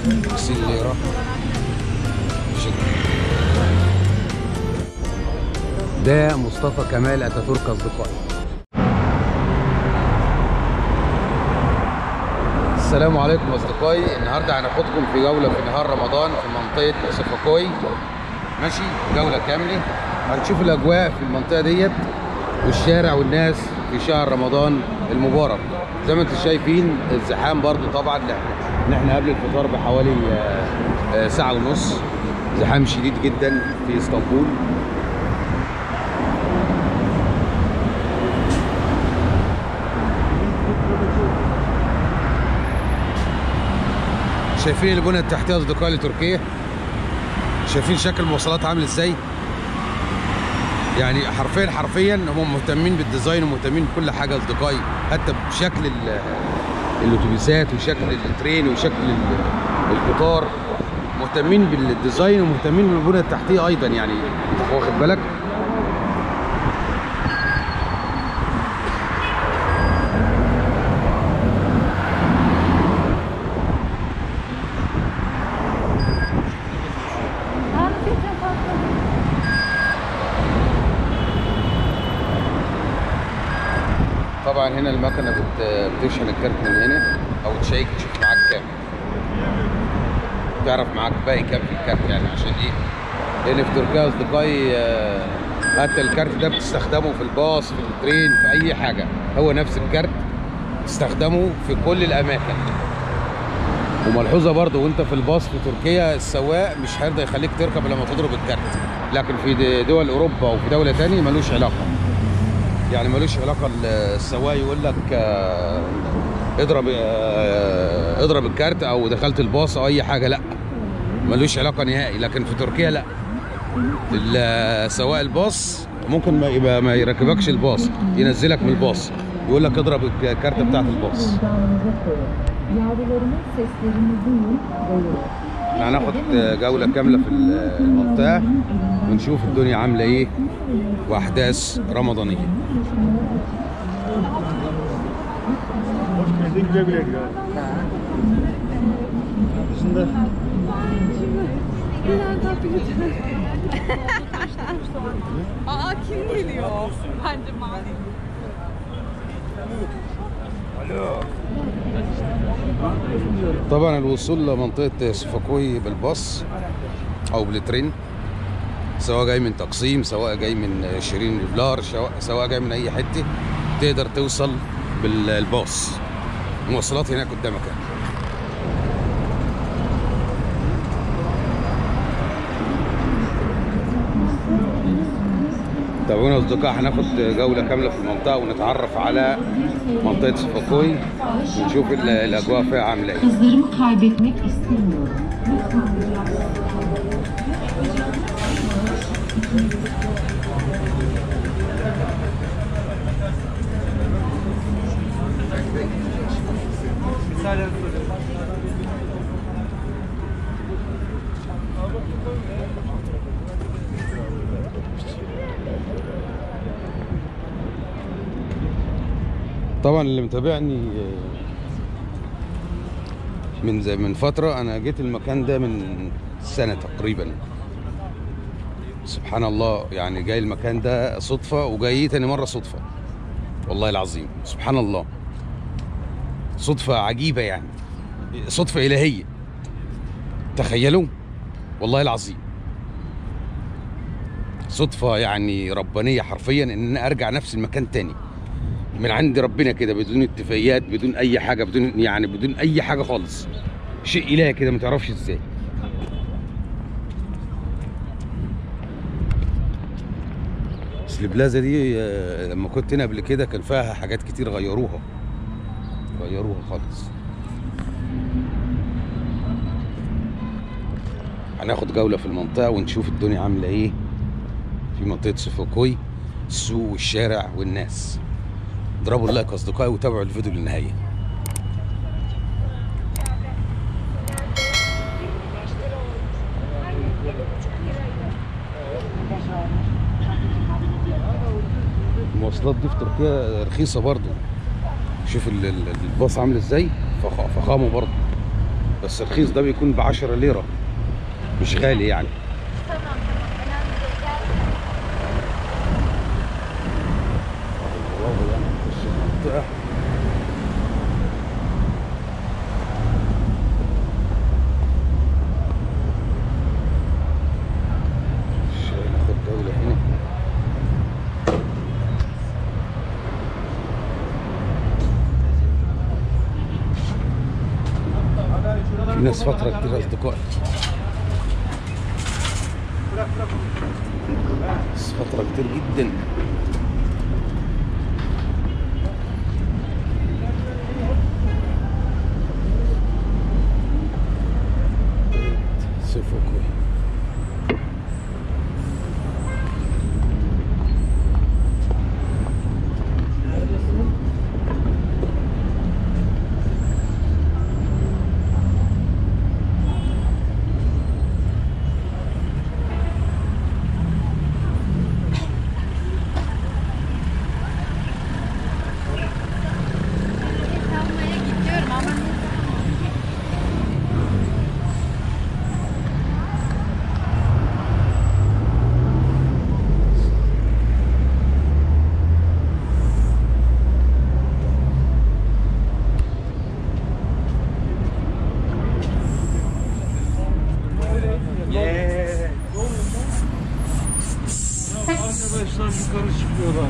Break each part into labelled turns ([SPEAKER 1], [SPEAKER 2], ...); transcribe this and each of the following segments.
[SPEAKER 1] 50 ليرة شكرا ده مصطفى كمال اتاتورك اصدقائي السلام عليكم اصدقائي النهارده هناخدكم في جوله في نهار رمضان في منطقه سفاكوي ماشي جوله كامله هنشوف الاجواء في المنطقه ديت والشارع والناس في شهر رمضان المبارك زي ما انتم شايفين الزحام برضو طبعا ان احنا قبل الفطار بحوالي آه، آه، ساعه ونص زحام شديد جدا في اسطنبول شايفين البنى التحتيه اصدقائي لتركيا شايفين شكل المواصلات عامل ازاي يعني حرفيا حرفيا هم مهتمين بالديزاين ومهتمين بكل حاجه اصدقائي حتى بشكل ال- الاتوبيسات وشكل الترين وشكل ال- القطار مهتمين بالديزاين ومهتمين بالبنى التحتيه ايضا يعني انت واخد بالك طبعا هنا المكنه بت- بتشحن الكارت من هنا او تشيك تشوف معاك كام تعرف معاك باقي كام في الكارت يعني عشان ايه لان في تركيا اصدقائي آه، حتى الكارت ده بتستخدمه في الباص في الترين في اي حاجه هو نفس الكارت تستخدمه في كل الاماكن وملحوظه برضو وانت في الباص في تركيا السواق مش هيرضى يخليك تركب لما تضرب الكارت لكن في د- دول اوروبا وفي دوله تانية ملوش علاقه يعني ملوش علاقه السواق يقول لك آه، اضرب آه، اضرب الكارت او دخلت الباص او اي حاجه لا ملوش علاقه نهائي لكن في تركيا لا ال- سواق الباص ممكن ما يبقى ما يركبكش الباص ينزلك من الباص يقول لك اضرب الكارت بتاعت الباص
[SPEAKER 2] Yavrularımın seslerini duyun ve
[SPEAKER 1] احنا هناخد جوله كامله في المنطقه ونشوف الدنيا عامله ايه واحداث رمضانيه
[SPEAKER 3] güle güle gidiyor. Dışında
[SPEAKER 4] Aa kim geliyor? Bence mavi.
[SPEAKER 1] طبعا الوصول لمنطقه سفاكوي بالباص او بالترين سواء جاي من تقسيم سواء جاي من شيرين الفلار سواء- سواء جاي من اي حته تقدر توصل بالباص المواصلات هناك قدامك يعني. تابعونا اصدقاء هناخد جوله كامله في المنطقه ونتعرف على منطقه سفاكوي ونشوف ال- الاجواء فيها عامله ايه
[SPEAKER 2] kızlarımı kaybetmek istemiyorum.
[SPEAKER 1] طبعا اللي متابعني آه، من زي من فترة أنا جيت المكان ده من سنة تقريبا سبحان الله يعني جاي المكان ده صدفة وجاي تاني مرة صدفة والله العظيم سبحان الله صدفة عجيبة يعني صدفة إلهية تخيلوا والله العظيم صدفة يعني ربانية حرفيا إن أنا أرجع نفس المكان تاني من عند ربنا كده بدون اتفاقيات بدون اي حاجه بدون يعني بدون اي حاجه خالص شيء الهي كده ما تعرفش ازاي اصل البلازا دي آه، لما كنت هنا قبل كده كان فيها حاجات كتير غيروها غيروها خالص هناخد جوله في المنطقه ونشوف الدنيا عامله ايه في منطقه سوفوكوي السوق والشارع والناس اضربوا اللايك اصدقائي وتابعوا الفيديو للنهايه المواصلات دي في تركيا رخيصه برضو شوف ال- ال- الباص عامل ازاي فخ- فخامه برضو بس الرخيص ده بيكون ب 10 ليره مش غالي يعني
[SPEAKER 3] Tamam tamam. Önemli değil. Gel.
[SPEAKER 1] ناخد جولة هنا في ناس فترة كتير أصدقائي بس فترة كتير جدا سوفوكوي
[SPEAKER 3] Almaya gidiyorum ama
[SPEAKER 5] Arkadaşlar yukarı çıkıyorlar.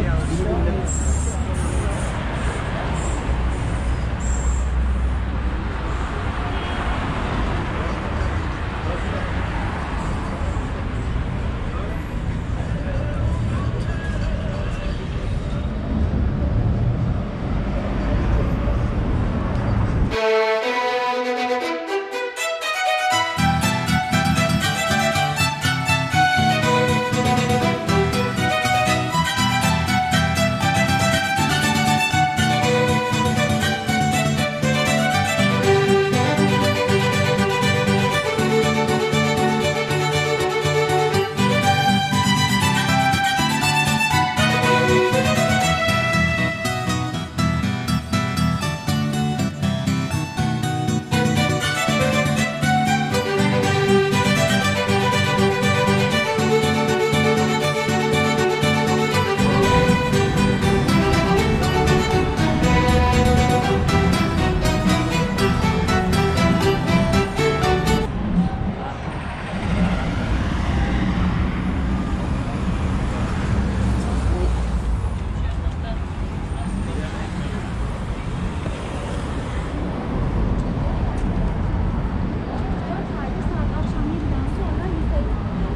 [SPEAKER 3] saat akşam 7'den sonra yukarı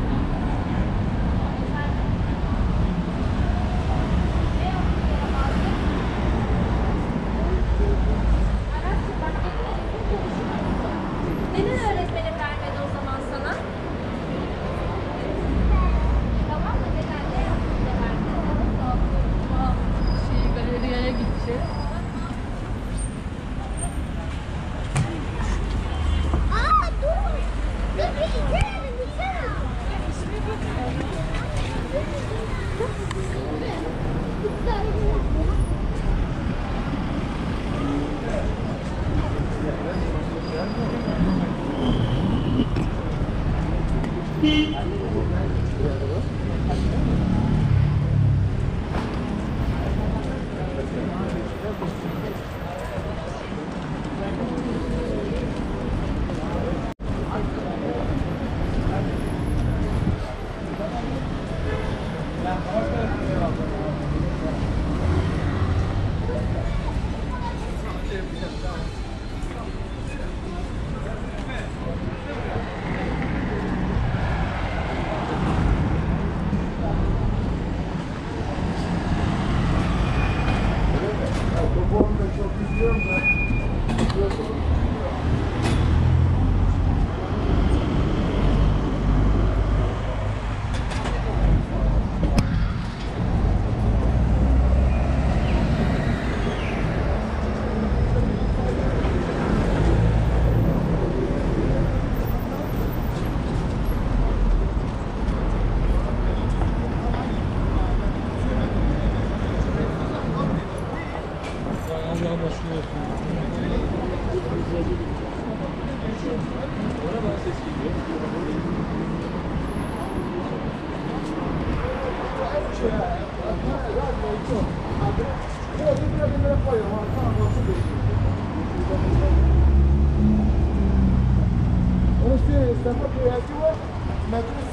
[SPEAKER 3] Neden öğretmenin vermedi o zaman sana? Tamam mı? Neden ne yaptın da vermedi?
[SPEAKER 4] Şey galeriyaya gideceğiz.
[SPEAKER 3] Aa dur. Dur bir içeri dursana.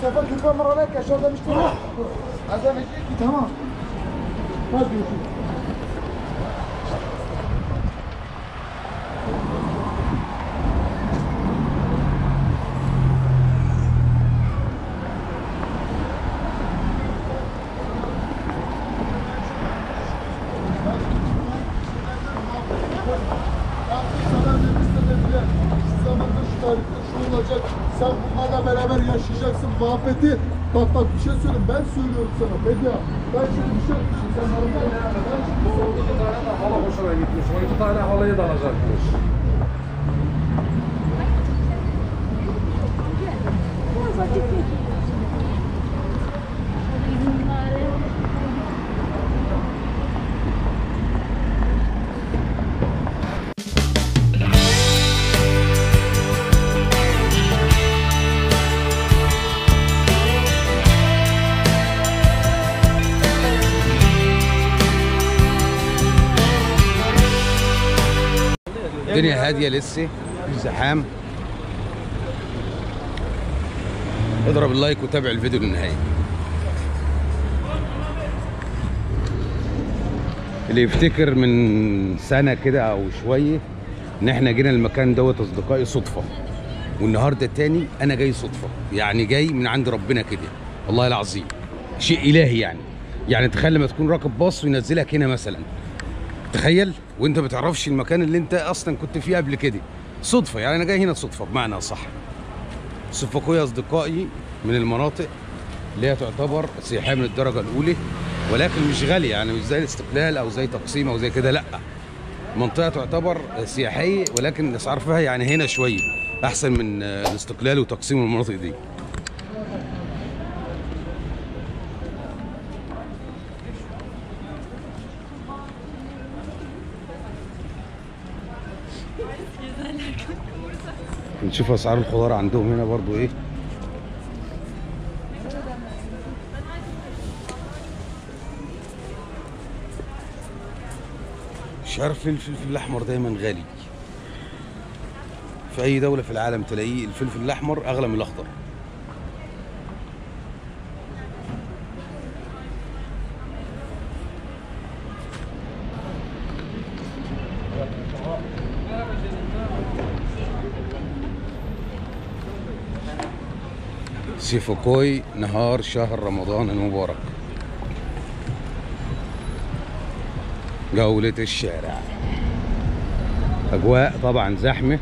[SPEAKER 6] sefer köpeğe maranek yaşar demiştim. Azam edecek ki tamam. Hadi görüşürüz. Sana demiştim dediler. Şu zamanda şu tarihte şu olacak. Sen bunlarla beraber yaşayacaksın muhabbeti. Bak bak bir şey söyleyeyim. Ben söylüyorum sana. Medya. Ben şimdi bir şey yapmışım. Sen bana Ben şimdi
[SPEAKER 5] İki tane de hala hoşuna gitmiş. O iki tane halayı da alacakmış.
[SPEAKER 1] الدنيا هاديه لسه مفيش زحام اضرب اللايك وتابع الفيديو للنهايه اللي يفتكر من سنه كده او شويه ان احنا جينا المكان دوت اصدقائي صدفه والنهارده تاني انا جاي صدفه يعني جاي من عند ربنا كده والله العظيم شيء الهي يعني يعني تخيل لما تكون راكب باص وينزلك هنا مثلا تخيل وانت ما تعرفش المكان اللي انت اصلا كنت فيه قبل كده صدفه يعني انا جاي هنا صدفه بمعنى صح صفاقية اصدقائي من المناطق اللي هي تعتبر سياحيه من الدرجه الاولى ولكن مش غاليه يعني مش زي الاستقلال او زي تقسيم او زي كده لا منطقه تعتبر سياحيه ولكن الاسعار فيها يعني هنا شويه احسن من الاستقلال وتقسيم المناطق دي نشوف اسعار الخضار عندهم هنا برضو ايه مش عارف ليه الفلفل الاحمر دايما غالي في اي دوله في العالم تلاقيه الفلفل الاحمر اغلى من الاخضر سيفوكوي نهار شهر رمضان المبارك جولة الشارع أجواء طبعا زحمة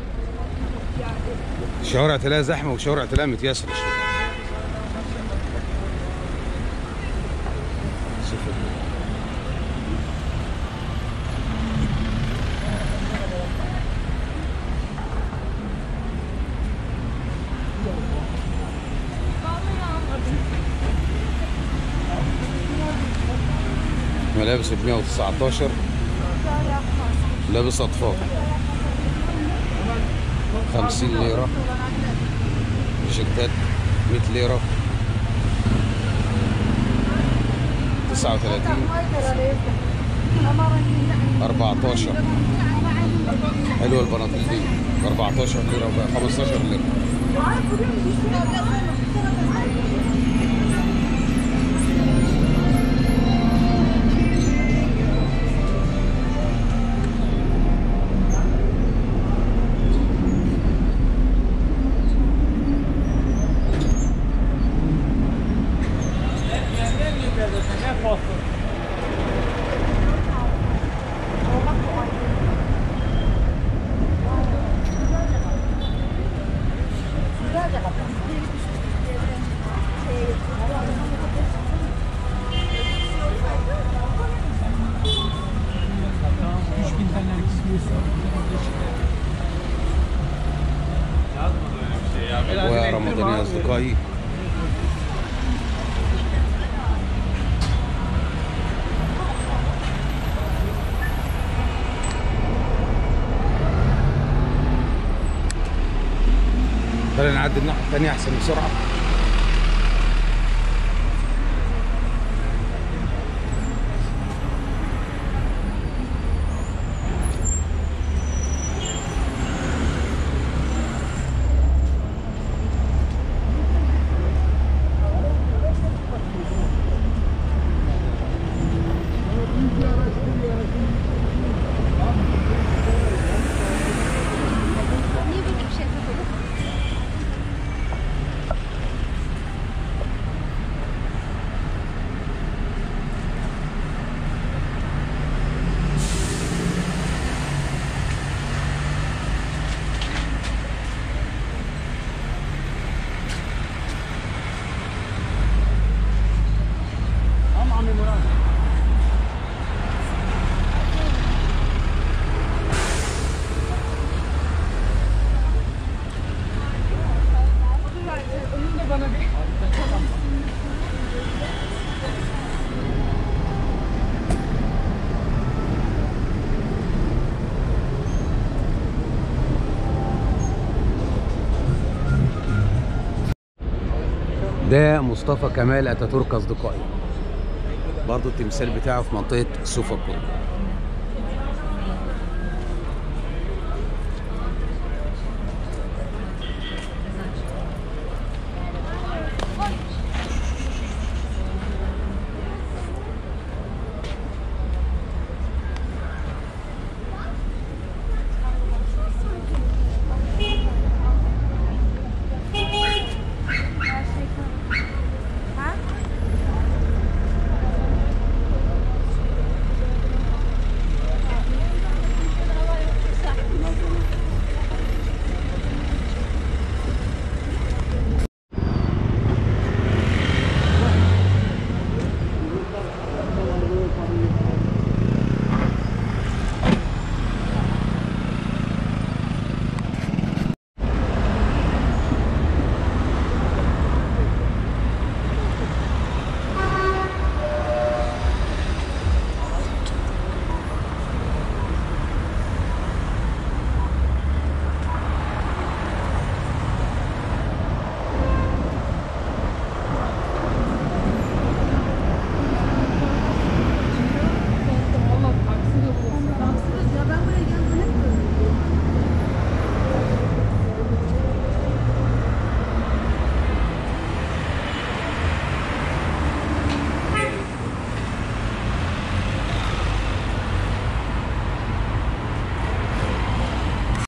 [SPEAKER 1] شوارع تلاقي زحمة وشوارع تلاقي متيسرة شوية سيفوكوي. ملابس ب 119 لابس اطفال 50 ليرة تيشيرتات 100 ليرة 39 14 حلوة البناطيل دي 14 ليرة وبقى 15 ليرة أجواء رمضانية أصدقائي خلينا نعدي الناحية الثانية أحسن بسرعة ده مصطفى كمال اتاتورك اصدقائي برضو التمثال بتاعه في منطقه سوفاكو